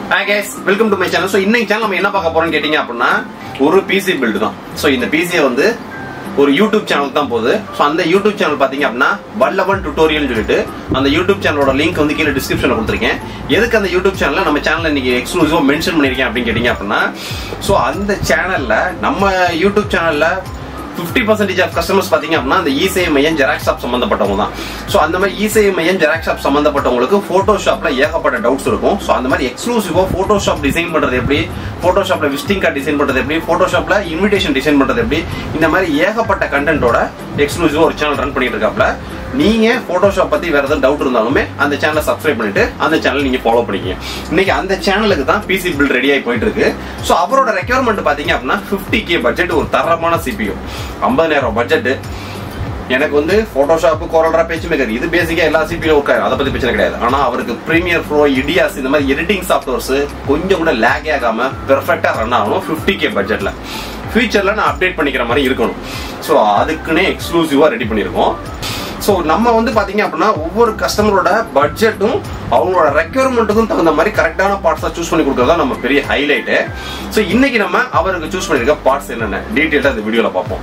hi guys welcome to my channel so இன்னைக்கு channel நம்ம என்ன பார்க்க போறோம்னு கேட்டீங்க அப்படின்னா ஒரு பிசி பில்டு தான் ஸோ இந்த பிசியை வந்து ஒரு யூடியூப் சேனல் தான் போகுது ஸோ அந்த யூடியூப் சேனல் பார்த்தீங்க அப்படின்னா வல்லவன் டுட்டோரியல் சொல்லிட்டு அந்த யூடியூப் சேனலோட லிங்க் வந்து கீழே டிஸ்கிரிப்ஷனில் கொடுத்துருக்கேன் எதுக்கு அந்த யூடியூப் சேனலில் நம்ம சேனலில் இன்னைக்கு எக்ஸ்க்ளூசிவாக மென்ஷன் பண்ணியிருக்கேன் அப்படின்னு கேட்டீங்க அப்படின்னா ஸோ அந்த சேனலில் நம்ம யூடியூப் சேனலில் ஃபிஃப்டி பர்சன்டேஜ் ஆஃப் கஸ்டமர்ஸ் பார்த்தீங்க அப்படின்னா அந்த இசேவை மையம் ஜெராக்ஸ் ஷாப் சம்மந்தப்பட்டவங்க தான் ஸோ அந்த மாதிரி இசேவை மையம் ஜெராக்ஸ் ஷாப் சம்மந்தப்பட்டவங்களுக்கு ஃபோட்டோஷாப்ல ஏகப்பட்ட டவுட்ஸ் இருக்கும் ஸோ அந்த மாதிரி எக்ஸ்க்ளூசிவாக ஃபோட்டோஷாப் டிசைன் பண்ணுறது எப்படி ஃபோட்டோஷாப்ல விசிட்டிங் கார்டு டிசைன் பண்ணுறது எப்படி ஃபோட்டோஷாப்ல இன்விடேஷன் டிசைன் பண்ணுறது எப்படி இந்த மாதிரி ஏகப்பட்ட கண்டென்ட்டோட எக்ஸ்க்ளூசிவாக ஒரு சேனல் ரன் பண்ணிட்டு இருக்காப்ல நீங்க ஃபோட்டோஷாப் பத்தி வேற ஏதாவது டவுட் இருந்தாலுமே அந்த சேனலை சப்ஸ்கிரைப் பண்ணிட்டு அந்த சேனல் நீங்க ஃபாலோ பண்ணிக்கங்க இன்னைக்கு அந்த சேனலுக்கு தான் பிசி பில் ரெடி ஆகி போயிட்டு இருக்கு ஸோ அவரோட ரெக்யர்மெண்ட் பாத்தீங்க அப்படின்னா ஃபிஃப்டி கே பட்ஜெட் ஒரு தரமான சிபியூ ஐம்பதாயிரம் பட்ஜெட் எனக்கு வந்து போட்டோஷாப் கோரல்ரா பேச்சு மேக்கர் இது பேசிக்கா எல்லா சிபியும் ஒர்க் அதை பத்தி பிரச்சனை கிடையாது ஆனா அவருக்கு பிரீமியர் ப்ரோ இடியாஸ் இந்த மாதிரி எடிட்டிங் சாஃப்ட்வேர்ஸ் கொஞ்சம் கூட லேக் ஆகாம பெர்ஃபெக்டா ரன் ஆகணும் ஃபிஃப்டி கே பட்ஜெட்ல ஃபியூச்சர்ல நான் அப்டேட் பண்ணிக்கிற மாதிரி இருக்கணும் ஸோ அதுக்குன்னே எக்ஸ்க்ளூசிவா ரெடி பண்ணியிருக்கோம் ஸோ நம்ம வந்து பாத்தீங்க அப்படின்னா ஒவ்வொரு கஸ்டமரோட பட்ஜெட்டும் அவங்களோட ரெக்யர்மெண்ட்டுக்கும் தகுந்த மாதிரி கரெக்டான பார்ட்ஸா சூஸ் பண்ணி கொடுக்கறது தான் நம்ம பெரிய ஹைலைட்டு ஸோ இன்னைக்கு நம்ம அவருக்கு சூஸ் பண்ணிருக்க பார்ட்ஸ் என்னென்ன டீட்டெயிலாக இந்த வீடியோல பார்ப்போம்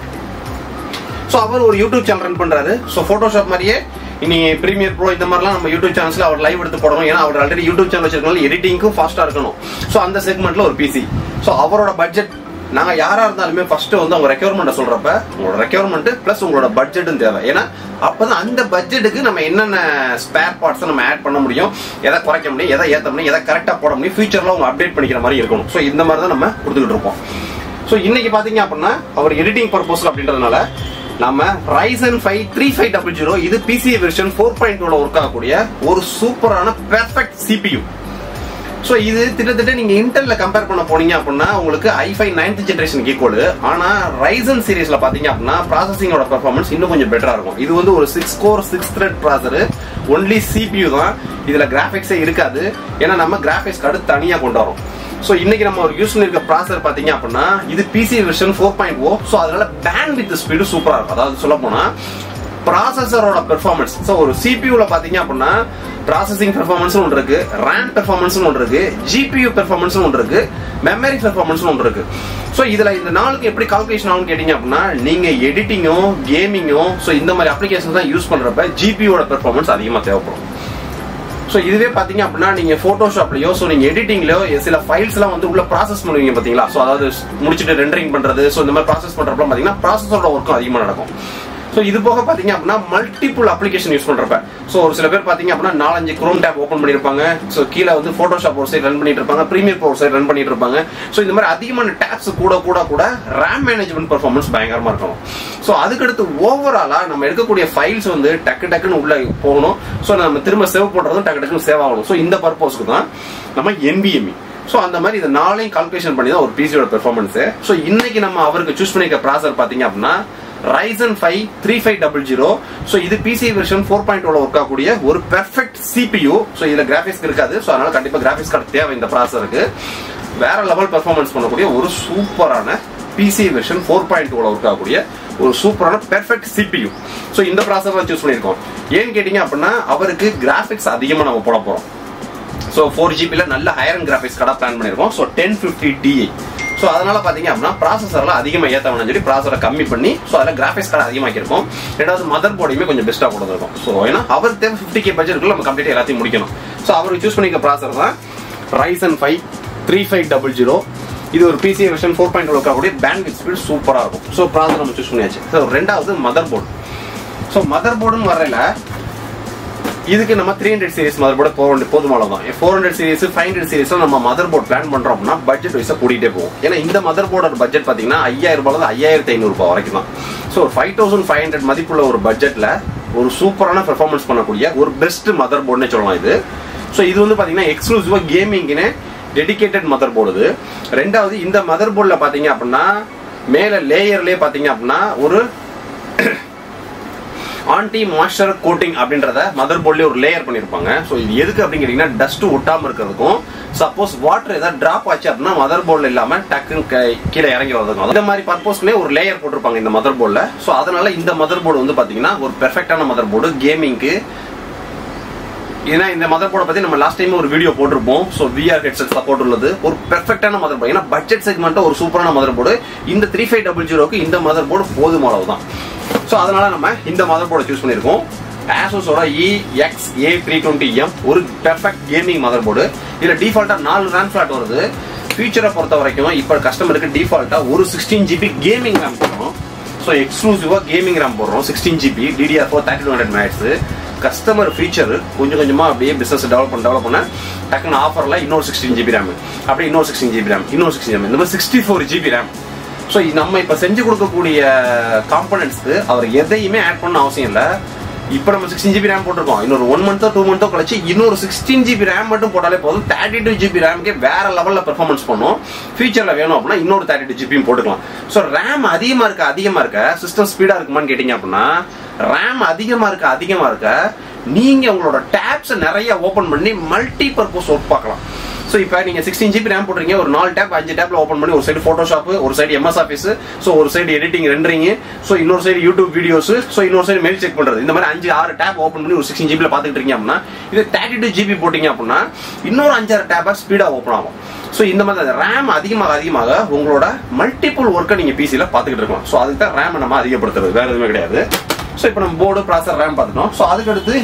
ஸோ அவர் ஒரு யூடியூப் சேனல் ரன் பண்றாரு ஸோ ஃபோட்டோஷாப் மாதிரியே இனி பிரீமியர் ப்ரோ இந்த மாதிரிலாம் நம்ம யூடியூப் சேனல்ஸ்ல அவர் லைவ் எடுத்து போடணும் ஏன்னா அவர் ஆல்ரெடி யூடியூப் சேனல் வச்சிருக்கனால எடிட்டிங்க்கும் ஃபாஸ்டா இருக்கணும் ஸோ அந்த செக்மெண்ட்ல ஒரு பிசி ஸோ அவரோட பட்ஜெட் நாங்க யாரா இருந்தாலுமே ஃபர்ஸ்ட் வந்து அவங்க ரெக்யர்மெண்ட் சொல்றப்ப உங்களோட ரெக்யர்மெண்ட் பிளஸ் உங்களோட பட்ஜெட்டும் தேவை ஏன்னா அப்பதான் அந்த பட்ஜெட்டுக்கு நம்ம என்னென்ன ஸ்பேர் பார்ட்ஸ் நம்ம ஆட் பண்ண முடியும் எதை குறைக்க முடியும் எதை ஏத்த முடியும் எதை கரெக்டா போட முடியும் ஃபியூச்சர்ல அவங்க அப்டேட் பண்ணிக்கிற மாதிரி இருக்கணும் ஸோ இந்த மாதிரி தான் நம்ம கொடுத்துக்கிட்டு இருப்போம் ஸோ இன்னைக்கு பாத்தீங்க அப்படின்னா அவர் எடிட்டிங் பர்பஸ் அப்படின்றதுனால நம்ம Ryzen five three five double zero இது பிசிஏ வெர்ஷன் ஃபோர் பாயிண்ட் டூல ஒர்க் ஆகக்கூடிய ஒரு சூப்பரான பெர்ஃபெக்ட் சிபியூ ஸோ இது திட்டத்தட்ட நீங்க இன்டெல்ல கம்பேர் பண்ண போனீங்க அப்படின்னா உங்களுக்கு ஐஃபை நைன்த் ஜென்ரேஷன் ஈக்குவல் ஆனா ரைசன் சீரிஸ்ல பாத்தீங்க அப்படின்னா ப்ராசஸிங்கோட பெர்ஃபார்மன்ஸ் இன்னும் கொஞ்சம் பெட்டரா இருக்கும் இது வந்து ஒரு six core six thread processor only CPU தான் இதுல கிராஃபிக்ஸே இருக்காது ஏன்னா நம்ம கிராஃபிக்ஸ் கார்டு தனியா கொண்டு வரோம் ஸோ இன்னைக்கு நம்ம ஒரு யூஸ் பண்ணிருக்க ப்ராசர் பாத்தீங்க அப்படின்னா இது PC version four point oh so அதனால பேண்ட் வித் ஸ்பீடு சூப்பரா இருக்கும் அதாவது சொல்ல போனா ப்ராசஸரோட பெர்ஃபார்மன்ஸ் ஸோ ஒரு சிபியூல பாத்தீங்க அப்படின்னா ப்ராசஸிங் பெர்ஃபார்மன்ஸ் ஒன்று இருக்கு ரேம் பெர்ஃபார்மன்ஸ் ஒன்று இருக்கு ஜிபியூ பெர்ஃபார்மன்ஸ் ஒன்று இருக்கு மெமரி பெர்ஃபார்மன்ஸ் ஒன்று இருக்கு ஸோ இதுல இந்த நாளுக்கு எப்படி கால்குலேஷன் ஆகும்னு கேட்டீங்க அப்படின்னா நீங்க எடிட்டிங்கோ கேமிங்கோ ஸோ இந்த மாதிரி அப்ளிகேஷன் தான் யூஸ் பண்றப்ப ஜிபியோட பெர்ஃபார்மன்ஸ் அதிகமாக தேவைப்படும் ஸோ இதுவே பாத்தீங்க அப்படின்னா நீங்க போட்டோஷாப்லயோ ஸோ நீங்க எடிட்டிங்லயோ சில ஃபைல்ஸ் எல்லாம் வந்து உள்ள ப்ராசஸ் பண்ணுவீங்க பாத்தீங்களா ஸோ அதாவது முடிச்சுட்டு ரெண்டரிங் பண்றது ஸோ இந்த மாதிரி ப்ராசஸ் பண்றப்ப பாத்தீங்கன்னா ப்ராசஸரோட ஒர்க்கும் அதிகமாக நடக்கும் ஸோ இது போக பாத்தீங்க அப்படின்னா மல்டிபிள் அப்ளிகேஷன் யூஸ் பண்றப்ப ஸோ ஒரு சில பேர் பாத்தீங்க அப்படின்னா நாலஞ்சு குரோம் டேப் ஓப்பன் பண்ணிருப்பாங்க ஸோ கீழே வந்து போட்டோஷாப் ஒரு சைடு ரன் பண்ணிட்டு இருப்பாங்க ப்ரீமியர் ஒரு சைடு ரன் பண்ணிட்டு இருப்பாங்க ஸோ இந்த மாதிரி அதிகமான டேப்ஸ் கூட கூட கூட ரேம் மேனேஜ்மெண்ட் பர்ஃபார்மன்ஸ் பயங்கரமா இருக்கணும் ஸோ அதுக்கடுத்து ஓவராலா நம்ம எடுக்கக்கூடிய ஃபைல்ஸ் வந்து டக்கு டக்குன்னு உள்ள போகணும் ஸோ நம்ம திரும்ப சேவ் பண்றதும் டக்கு டக்குன்னு சேவ் ஆகணும் ஸோ இந்த பர்பஸ்க்கு தான் நம்ம என்பிஎம்இ ஸோ அந்த மாதிரி இந்த நாளையும் கால்குலேஷன் பண்ணி தான் ஒரு பிசியோட பெர்ஃபார்மன்ஸ் ஸோ இன்னைக்கு நம்ம அவருக்கு சூஸ் பண்ணிக்க ப்ராசர் பாத்தீங்க அப்படின்னா Ryzen five three five double zero so இது பிசி வெர்ஷன் ஃபோர் பாயிண்ட் ஓல ஒர்க் ஆகக்கூடிய ஒரு பெர்ஃபெக்ட் சிபியூ ஸோ இதுல கிராஃபிக்ஸ் இருக்காது ஸோ அதனால கண்டிப்பா கிராஃபிக்ஸ் கார்டு தேவை இந்த ப்ராசருக்கு வேற லெவல் பெர்ஃபார்மன்ஸ் பண்ணக்கூடிய ஒரு சூப்பரான பிசி வெர்ஷன் ஃபோர் பாயிண்ட் ஓல ஒர்க் ஆகக்கூடிய ஒரு சூப்பரான பெர்ஃபெக்ட் சிபியூ ஸோ இந்த ப்ராசர் தான் சூஸ் பண்ணியிருக்கோம் ஏன்னு கேட்டீங்க அப்படின்னா அவருக்கு கிராஃபிக்ஸ் அதிகமாக நம்ம போட போறோம் ஸோ ஃபோர் ஜிபியில் நல்ல ஹையர் கிராஃபிக்ஸ் கடை பிளான் பண்ணியிருக்கோம் so ten fifty Ti so அதனால பார்த்தீங்க அப்படின்னா ப்ராசஸர்ல அதிகமாக ஏற்ற வேணும்னு சொல்லி ப்ராசரை கம்மி பண்ணி ஸோ அதில் கிராஃபிக்ஸ் கார்டு அதிகமாக்கிருக்கும் ரெண்டாவது மதர் போர்டையுமே கொஞ்சம் பெஸ்ட்டாக கொடுத்துருக்கும் ஸோ ஏன்னா அவருக்கு தேவை ஃபிஃப்டி கே பட்ஜெட்டுக்குள்ள நம்ம கம்ப்ளீட் எல்லாத்தையும் முடிக்கணும் ஸோ அவருக்கு சூஸ் பண்ணிக்க ப்ராசர் தான் Ryzen five three five double zero இது ஒரு பிசி வெர்ஷன் ஃபோர் பாயிண்ட் இருக்கக்கூடிய பேண்ட் வித் ஸ்பீட் சூப்பராக இருக்கும் ஸோ ப்ராசர் நம்ம சூஸ் பண்ணியாச்சு ஸோ ரெண்டாவது மதர் போர்டு ஸோ மதர் போர்டுன்னு வரையில இதுக்கு நம்ம three hundred series motherboard போக வேண்டிய போதுமான தான் four hundred series five hundred series நம்ம மதர் போர்ட் பிளான் பண்றோம் அப்படின்னா பட்ஜெட் வைஸா கூட்டிகிட்டே போகும் ஏன்னா இந்த மதர் போர்டோட பட்ஜெட் பாத்தீங்கன்னா ஐயாயிரம் ரூபாய் ஐயாயிரத்தி ஐநூறு ரூபாய் வரைக்கும் தான் so five thousand five hundred மதிப்புள்ள ஒரு பட்ஜெட்ல ஒரு சூப்பரான பெர்ஃபார்மன்ஸ் பண்ணக்கூடிய ஒரு பெஸ்ட் மதர் போர்டுன்னு சொல்லலாம் இது ஸோ இது வந்து பாத்தீங்கன்னா எக்ஸ்க்ளூசிவா கேமிங்னு டெடிகேட்டட் மதர் போர்டு இது ரெண்டாவது இந்த மதர் போர்டில் பாத்தீங்க அப்படின்னா மேல லேயர்லயே பாத்தீங்க அப்படின்னா ஒரு ஆன்டி மாய்ஸ்சர் கோட்டிங் அப்படின்றத மதர் போர்ட்லயே ஒரு லேயர் பண்ணிருப்பாங்க ஸோ இது எதுக்கு அப்படிங்கிறீங்கன்னா டஸ்ட் ஒட்டாம இருக்கிறதுக்கும் சப்போஸ் வாட்டர் ஏதாவது டிராப் ஆச்சு அப்படின்னா மதர் போர்டில் இல்லாம டக்குன்னு க- கீழே இறங்கி வரதுக்கும் இந்த மாதிரி பர்பஸ்க்குனே ஒரு லேயர் போட்டிருப்பாங்க இந்த மதர் போர்டில் ஸோ அதனால இந்த மதர் போர்டு வந்து பாத்தீங்கன்னா ஒரு பெர்ஃபெக்டான மதர் போர்டு கேமிங்க்கு ஏன்னா இந்த மதர் போர்டை பத்தி நம்ம லாஸ்ட் டைம் ஒரு வீடியோ போட்டிருப்போம் ஸோ விஆர் ஹெட்செட் சப்போர்ட் உள்ளது ஒரு பெர்ஃபெக்டான மதர் போர்டு ஏன்னா பட்ஜெட் செக்மெண்ட் ஒரு சூப்பரான மதர் போர்டு இந்த த்ரீ ஃபைவ் டபுள் ஜீரோக்கு இந்த மதர் போர்டு போதுமானது தான் ஸோ அதனால நம்ம இந்த மதர் போர்டை சூஸ் பண்ணியிருக்கோம் ஆசோஸோட E X A three twenty M ஒரு பெர்ஃபெக்ட் கேமிங் மதர் போர்டு இதில் டிஃபால்ட்டாக நாலு ரேம் ஃபிளாட் வருது ஃபியூச்சரை பொறுத்த வரைக்கும் இப்போ கஸ்டமருக்கு டிஃபால்ட்டாக ஒரு சிக்ஸ்டீன் ஜிபி கேமிங் ரேம் போடுறோம் ஸோ எக்ஸ்க்ளூசிவாக கேமிங் ரேம் போடுறோம் sixteen GB DDR four thirty two hundred மேட்ஸ் கஸ்டமர் ஃபீச்சர் கொஞ்சம் கொஞ்சமாக அப்படியே பிஸ்னஸ் டெவலப் பண்ண டெவலப் பண்ண டக்குன்னு ஆஃபரில் இன்னொரு சிக்ஸ்டீன் ஜிபி ரேம் அப்படியே இன்னொரு சிக்ஸ்டீன் ஜிபி ரேம் இன்னொரு சிக்ஸ்டீன் ஜிபி இந்த மாதிரி sixty four GB RAM so நம்ம இப்போ செஞ்சு கொடுக்கக்கூடிய காம்பனன்ட்ஸ்க்கு அவர் எதையுமே ஆட் பண்ண அவசியம் இல்லை இப்போ நம்ம சிக்ஸ்டீன் ஜிபி ரேம் போட்டிருக்கோம் இன்னொரு ஒன் மந்த்தோ டூ மந்த்தோ கழிச்சு இன்னொரு சிக்ஸ்டீன் ஜிபி ரேம் மட்டும் போட்டாலே போதும் தேர்ட்டி டூ ஜிபி ரேம்க்கே வேற லெவலில் பெர்ஃபார்மன்ஸ் பண்ணும் ஃபியூச்சரில் வேணும் அப்படின்னா இன்னொரு தேர்ட்டி டூ ஜிபியும் போட்டுக்கலாம் ஸோ ரேம் அதிகமாக இருக்க அதிகமாக இருக்க சிஸ்டம் ஸ்பீடாக இருக்குமான்னு கேட்டிங்க அப்படின்னா ரேம் அதிகமாக இருக்க அதிகமாக இருக்க நீங்கள் உங்களோட டேப்ஸை நிறைய ஓப்பன் பண்ணி மல்டி பர்பஸ் ஒர்க் பார்க்கலாம் ஸோ இப்போ நீங்க சிக்ஸ்டீன் ஜிபி ரேம் போட்டுறீங்க ஒரு நாலு டேப் அஞ்சு டேப்ல ஓப்பன் பண்ணி ஒரு சைடு ஃபோட்டோஷாப் ஒரு சைடு எம்எஸ் ஆஃபீஸ் ஸோ ஒரு சைடு எடிட்டிங் ரெண்டரிங் ஸோ இன்னொரு சைடு யூடியூப் வீடியோஸ் ஸோ இன்னொரு சைடு மெயில் செக் பண்றது இந்த மாதிரி அஞ்சு ஆறு டேப் ஓப்பன் பண்ணி ஒரு சிக்ஸ்டீன் ஜிபியில் பார்த்துட்டு இருக்கீங்க அப்படின்னா இது தேர்ட்டி டூ ஜிபி போட்டீங்க அப்படின்னா இன்னொரு அஞ்சாறு டேப்பா ஸ்பீடாக ஓப்பன் ஆகும் ஸோ இந்த மாதிரி ரேம் அதிகமாக அதிகமாக உங்களோட மல்டிபிள் ஒர்க்கை நீங்க பிசியில் பார்த்துக்கிட்டு இருக்கலாம் ஸோ அதுக்கு தான் ரேம் நம்ம அதிகப்படுத்துறது வேற எதுவுமே கிடையாது ஸோ இப்போ நம்ம போர்டு ப்ராசர் ரேம் பார்த்துட்டோம் ஸோ அதுக்கடுத்து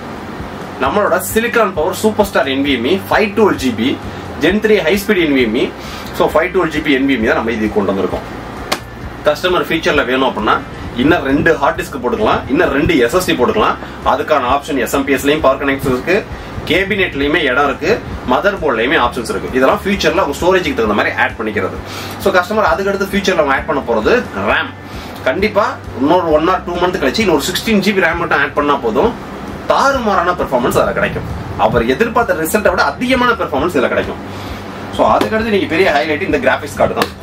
நம்மளோட silicon power super star NVMe five twelve GB gen three high speed NVMe so five twelve GB NVMe தான் நம்ம இது கொண்டு வந்திருக்கோம் கஸ்டமர் ஃபீச்சர்ல வேணும் அப்படின்னா இன்னும் ரெண்டு ஹார்ட் டிஸ்க் போட்டுக்கலாம் இன்னும் ரெண்டு எஸ்எஸ்டி போட்டுக்கலாம் அதுக்கான ஆப்ஷன் எஸ்எம்பிஎஸ்லயும் பவர் கனெக்ட் இருக்கு கேபினெட்லயுமே இடம் இருக்கு மதர் போர்ட்லயுமே ஆப்ஷன்ஸ் இருக்கு இதெல்லாம் ஃபியூச்சர்ல அவங்க ஸ்டோரேஜுக்கு தகுந்த மாதிரி ஆட் பண்ணிக்கிறது ஸோ கஸ்டமர் அதுக்கடுத்து ஃபியூச்சர்ல அவங்க ஆட் பண்ண போறது ரேம் கண்டிப்பா இன்னொரு ஒன் ஆர் டூ மந்த் கழிச்சு இன்னொரு சிக்ஸ்டீன் ஜிபி ரேம் மட்டும் ஆட் பண்ணா போதும் தாறுமாறான பெர்ஃபார்மன்ஸ் அதில் கிடைக்கும் அவர் எதிர்பார்த்த ரிசல்ட்டை விட அதிகமான பெர்ஃபார்மன்ஸ் இதில் கிடைக்கும் ஸோ அதுக்கடுத்து நீங்க பெரிய ஹைலைட் இந்த கிராஃபிக்ஸ் கார்டு தான்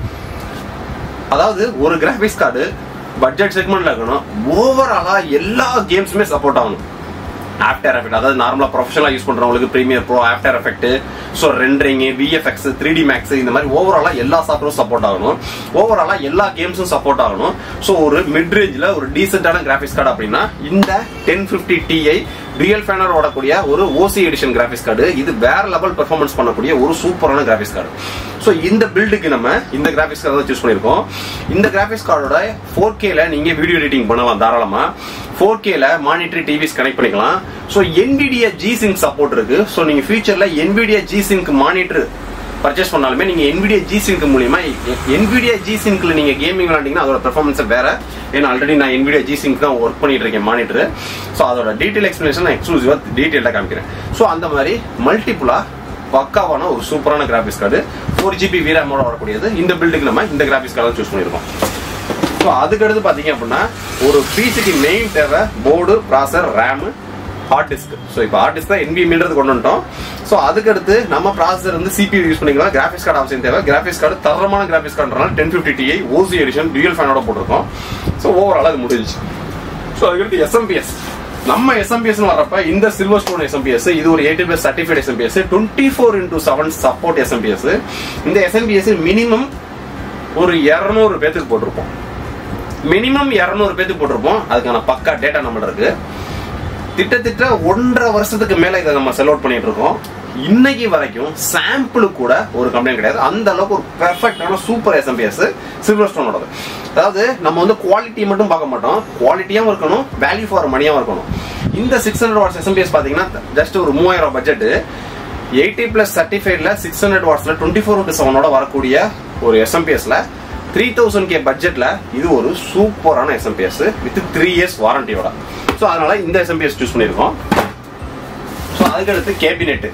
அதாவது ஒரு கிராஃபிக்ஸ் கார்டு பட்ஜெட் செக்மெண்ட்ல இருக்கணும் ஓவராலா எல்லா கேம்ஸுமே சப்போர்ட் ஆகணும் ஆஃப்டர் எஃபெக்ட் அதாவது நார்மலா ப்ரொஃபஷனலா யூஸ் பண்றவங்களுக்கு Premiere Pro After Effect so rendering VFX three D max இந்த மாதிரி ஓவராலா எல்லா சாஃப்ட்வேரும் சப்போர்ட் ஆகணும் ஓவராலா எல்லா கேம்ஸும் சப்போர்ட் ஆகணும் ஸோ ஒரு மிட் ரேஞ்சில் ஒரு டீசென்டான கிராஃபிக்ஸ் கார்டு அப்படின்னா இந்த டென் ஃபிஃப்டி டிஐ ரியல் ஃபேனர் ஓடக்கூடிய ஒரு ஓசி எடிஷன் கிராஃபிக்ஸ் கார்டு இது வேற லெவல் பெர்ஃபார்மன்ஸ் பண்ணக்கூடிய ஒரு சூப்பரான கிராஃபிக்ஸ் கார்டு ஸோ இந்த பில்டுக்கு நம்ம இந்த கிராஃபிக்ஸ் கார்டு தான் சூஸ் பண்ணியிருக்கோம் இந்த கிராஃபிக்ஸ் கார்டோட ஃபோர் கேல நீங்க வீடியோ எடிட்டிங் பண்ணலாம் தாராளமா ஃபோர் கேல மானிட்டரி டிவிஸ் கனெக்ட் பண்ணிக்கலாம் so NVIDIA G sync support இருக்கு ஸோ நீங்க ஃபியூச்சர்ல NVIDIA G sync monitor purchase பண்ணாலுமே நீங்க NVIDIA ஜி சிங்க் மூலியமா NVIDIA ஜி சிங்க்ல நீங்க கேமிங் விளாண்டீங்கன்னா அதோட பெர்ஃபார்மன்ஸ் வேற ஏன்னா ஆல்ரெடி நான் NVIDIA ஜி சிங்க் தான் ஒர்க் பண்ணிட்டு இருக்கேன் மானிட்டர் ஸோ அதோட டீடைல் எக்ஸ்பிளேஷன் நான் எக்ஸ்க்ளூசிவா டீடைல்டா காமிக்கிறேன் ஸோ அந்த மாதிரி மல்டிபிளா பக்காவான ஒரு சூப்பரான கிராஃபிக்ஸ் கார்டு ஃபோர் ஜிபி வீராமோட வரக்கூடியது இந்த பில்டுக்கு நம்ம இந்த கிராஃபிக்ஸ் கார்டு சூஸ் பண்ணியிருக்கோம் ஸோ அதுக்கடுத்து பார்த்தீங்க அப்படின்னா ஒரு பிசிக்கு மெயின் தேவை board processor RAM hard disk so இப்போ ஹார்ட் டிஸ்க் தான் என்பிஎம்ன்றது கொண்டு வந்துட்டோம் ஸோ அதுக்கடுத்து நம்ம ப்ராசஸர் வந்து சிபியூ யூஸ் பண்ணிக்கலாம் கிராஃபிக்ஸ் கார்டு அவசியம் தேவை கிராஃபிக்ஸ் கார்டு தரமான கிராஃபிக்ஸ் கார்டுனால ten fifty Ti OC edition real ஃபேனோட போட்டிருக்கோம் ஸோ ஓவரால் அது முடிஞ்சிச்சு ஸோ அதுக்கடுத்து எஸ்எம்பிஎஸ் நம்ம எஸ்எம்பிஎஸ் வரப்ப இந்த சில்வர் ஸ்டோன் எஸ்எம்பிஎஸ் இது ஒரு eighty plus certified SMPS twenty four into seven support SMPS இந்த எஸ்எம்பிஎஸ் மினிமம் ஒரு இரநூறு பேத்துக்கு போட்டிருப்போம் மினிமம் இரநூறு பேத்துக்கு போட்டிருப்போம் அதுக்கான பக்கா டேட்டா நம்மள இருக்கு திட்டத்திட்ட ஒன்றரை வருஷத்துக்கு மேல இதை நம்ம செல் அவுட் பண்ணிட்டு இருக்கோம் இன்னைக்கு வரைக்கும் சாம்பிள் கூட ஒரு கம்ப்ளைண்ட் கிடையாது அந்த அளவுக்கு ஒரு பெர்ஃபெக்டான சூப்பர் எஸ்எம்பிஎஸ் சில்வர் ஸ்டோனோட அதாவது நம்ம வந்து குவாலிட்டி மட்டும் பார்க்க மாட்டோம் குவாலிட்டியாவும் இருக்கணும் வேல்யூ ஃபார் மணியாவும் இருக்கணும் இந்த சிக்ஸ் ஹண்ட்ரட் வாட்ஸ் எஸ்எம்பிஎஸ் பாத்தீங்கன்னா ஜஸ்ட் ஒரு மூவாயிரம் பட்ஜெட் எயிட்டி பிளஸ் சர்டிஃபைட்ல சிக்ஸ் ஹண்ட்ரட் வாட்ஸ்ல டுவெண்ட்டி ஃபோர் இன்ட்டு செவனோட வரக்கூடிய ஒரு எஸ்எம்பிஎஸ்ல த்ரீ தௌசண்ட் கே பட்ஜெட்ல இது ஒரு சூப்பரான எஸ்எம்பிஎஸ் வித் த்ரீ இயர்ஸ் வாரண்டியோட ஸோ அதனால இந்த எஸ்எம்பிஎஸ் சூஸ் பண்ணியிருக்கோம் ஸோ அதுக்கடுத்து கேபினெட்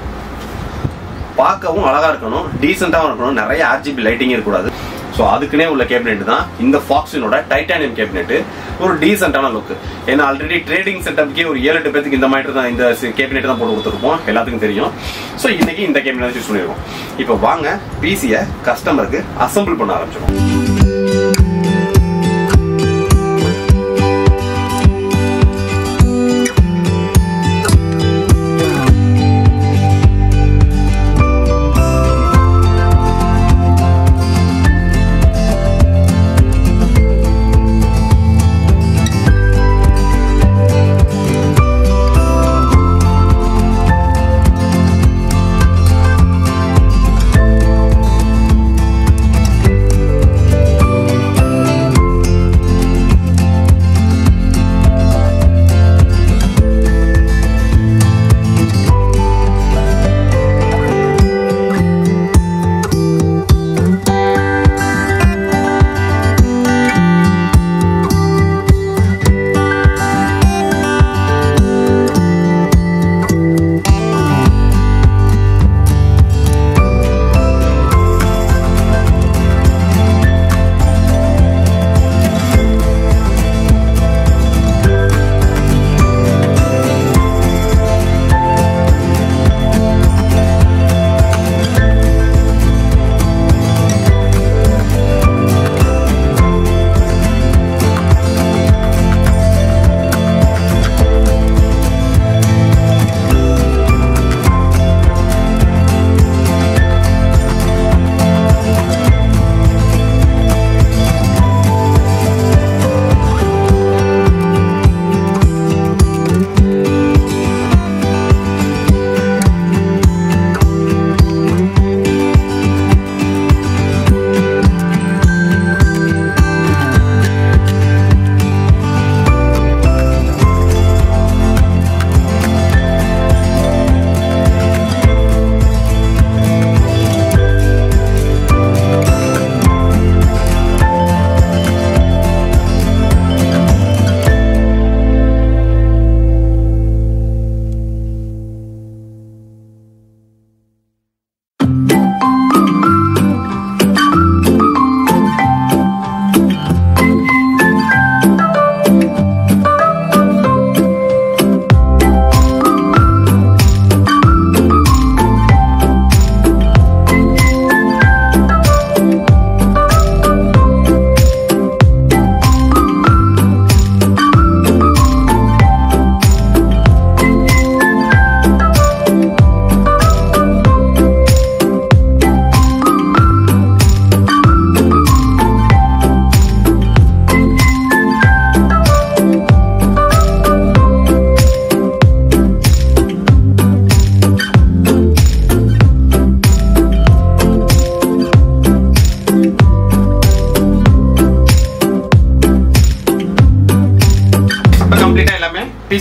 பார்க்கவும் அழகா இருக்கணும் டீசெண்டாகவும் இருக்கணும் நிறைய ஆர்ஜிபி லைட்டிங் இருக்கக்கூடாது ஸோ அதுக்குனே உள்ள கேபினெட் தான் இந்த ஃபாக்ஸினோட டைட்டானியம் கேபினெட் ஒரு டீசென்டான லுக் ஏன்னா ஆல்ரெடி ட்ரேடிங் செட்டப்க்கே ஒரு ஏழு எட்டு பேத்துக்கு இந்த மாதிரி தான் இந்த கேபினெட் தான் போட்டு கொடுத்துருப்போம் எல்லாத்துக்கும் தெரியும் ஸோ இன்னைக்கு இந்த கேபினெட் சூஸ் பண்ணிருக்கோம் இப்போ வாங்க பிசியை கஸ்டமருக்கு அசம்பிள் பண்ண ஆரம்பிச்சிடும்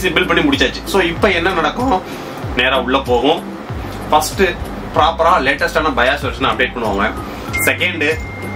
பிசி பில்ட் பண்ணி முடிச்சாச்சு ஸோ இப்போ என்ன நடக்கும் நேரா உள்ள போகும் ஃபர்ஸ்ட் ப்ராப்பரா லேட்டஸ்டான பயாஸ் வெர்ஷன் அப்டேட் பண்ணுவாங்க செகண்ட்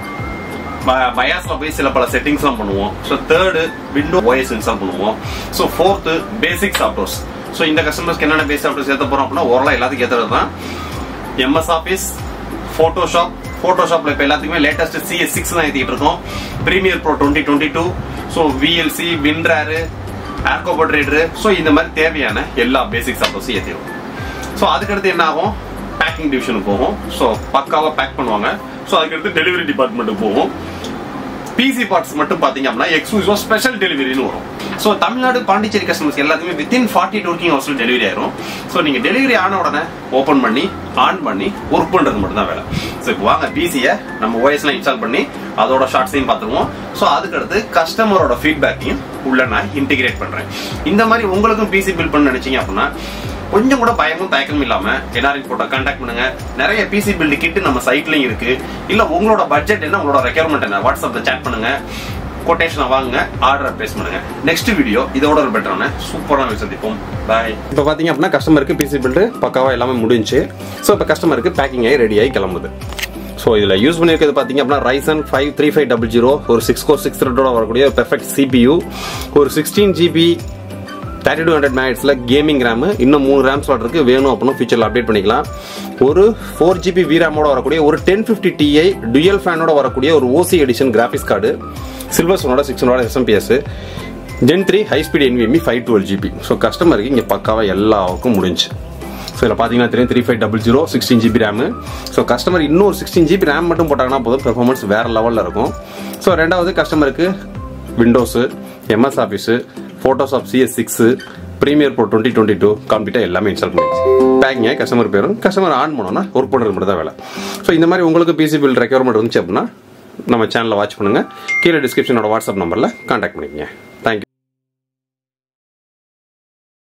பயாஸ்ல போய் சில பல செட்டிங்ஸ்லாம் பண்ணுவோம் so third window OS install பண்ணுவோம் so fourth basic softwares so இந்த கஸ்டமர்ஸ்க்கு என்னென்ன பேசிக் சாஃப்ட்வேர்ஸ் ஏற்ற போறோம் அப்படின்னா ஓரளவு எல்லாத்துக்கும் ஏற்றுறது தான் எம்எஸ் ஆஃபீஸ் ஃபோட்டோஷாப் ஃபோட்டோஷாப்ல இப்போ எல்லாத்துக்குமே லேட்டஸ்ட் சிஎஸ் சிக்ஸ் தான் ஏற்றிட்டு இருக்கோம் Premiere Pro twenty twenty two so VLC WinRAR Acrobat reader so இந்த மாதிரி தேவையான எல்லா பேசிக் சாஃப்ட்வேர்ஸும் ஏற்றிடும் ஸோ அதுக்கடுத்து என்ன ஆகும் பேக்கிங் டிவிஷனுக்கு போகும் ஸோ பக்காவாக பேக் பண்ணுவாங்க ஸோ அதுக்கடுத்து டெலிவரி டிபார்ட்மெண்ட்டுக்கு போகும் பிசி பார்ட்ஸ் மட்டும் பாத்தீங்க அப்படின்னா எக்ஸ்க்ளூசிவா ஸ்பெஷல் டெலிவரின்னு வரும் ஸோ தமிழ்நாடு பாண்டிச்சேரி கஸ்டமர்ஸ் எல்லாத்துமே வித்தின் ஃபார்ட்டி டூ ஒர்க்கிங் ஹவர்ஸ்ல டெலிவரி ஆயிரும் ஸோ நீங்க டெலிவரி ஆன உடனே ஓப்பன் பண்ணி ஆன் பண்ணி ஒர்க் பண்றது மட்டும் தான் வேலை ஸோ இப்போ வாங்க பிசியை நம்ம ஓஎஸ்ல இன்ஸ்டால் பண்ணி அதோட ஷார்ட்ஸையும் பார்த்துருவோம் ஸோ அதுக்கடுத்து கஸ்டமரோட ஃபீட்பேக்கையும் உள்ள நான் இன்டிகிரேட் பண்றேன் இந்த மாதிரி உங்களுக்கும் பிசி பில் பண்ண நினைச்சீங்க அப்படின்னா கொஞ்சம் கூட பயமும் தயக்கமும் இல்லாம என்ஆர்இன் போட்டோ கான்டாக்ட் பண்ணுங்க நிறைய பிசி பில்டு கிட்டு நம்ம சைட்லயும் இருக்கு இல்ல உங்களோட பட்ஜெட் என்ன உங்களோட ரெக்யர்மெண்ட் என்ன வாட்ஸ்அப்ல சேட் பண்ணுங்க கொட்டேஷனை வாங்குங்க ஆர்டர் பிளேஸ் பண்ணுங்க நெக்ஸ்ட் வீடியோ இதோட ஒரு பெட்டரான சூப்பரான சந்திப்போம் பாய் இப்போ பாத்தீங்க அப்படின்னா கஸ்டமருக்கு பிசி பில்டு பக்காவா எல்லாமே முடிஞ்சு ஸோ இப்போ கஸ்டமருக்கு பேக்கிங் ஆகி ரெடி ஆகி கிளம்புது ஸோ இதில் யூஸ் பண்ணியிருக்கிறது பார்த்தீங்க அப்படின்னா Ryzen five three five double zero ஒரு சிக்ஸ் கோர் சிக்ஸ் த்ரெட்டோட வரக்கூடிய பெர்ஃபெக்ட் சிபியூ ஒரு sixteen GB thirty two hundred மேக்ஸில் கேமிங் ரேம் இன்னும் மூணு ரேம் ஸ்லாட் இருக்கு வேணும் அப்படின்னா ஃபியூச்சரில் அப்டேட் பண்ணிக்கலாம் ஒரு ஃபோர் ஜிபி விராமோட வரக்கூடிய ஒரு டென் ஃபிஃப்டி டிஐ டுயல் ஃபேனோட வரக்கூடிய ஒரு OC edition graphics card silver சோனோட six hundred SMPS gen three high speed NVMe five twelve GB so கஸ்டமருக்கு இங்கே பக்காவாக எல்லாருக்கும் முடிஞ்சு ஸோ இதில் பார்த்தீங்கன்னா தெரியும் three five double zero sixteen GB RAM so customer இன்னொரு சிக்ஸ்டீன் ஜிபி ரேம் மட்டும் போட்டாங்கன்னா போதும் பெர்ஃபார்மன்ஸ் வேறு லெவலில் இருக்கும் ஸோ ரெண்டாவது கஸ்டமருக்கு Windows MS Office Photoshop CS six Premiere Pro twenty twenty two கம்ப்ளீட்டாக எல்லாமே இன்ஸ்டால் பண்ணிடுச்சு பேக்கிங்க கஸ்டமர் பேரும் கஸ்டமர் ஆன் பண்ணோன்னா ஒர்க் பண்ணுறது மட்டும் தான் வேலை ஸோ இந்த மாதிரி உங்களுக்கு பிசி பில் ரெக்யர்மெண்ட் இருந்துச்சு அப்படின்னா நம்ம சேனலை வாட்ச் பண்ணுங்கள் கீழே டிஸ்கிரிப்ஷனோட வாட்ஸ்அப் நம்பரில் கான்டாக்ட் பண்ணிக்கங்க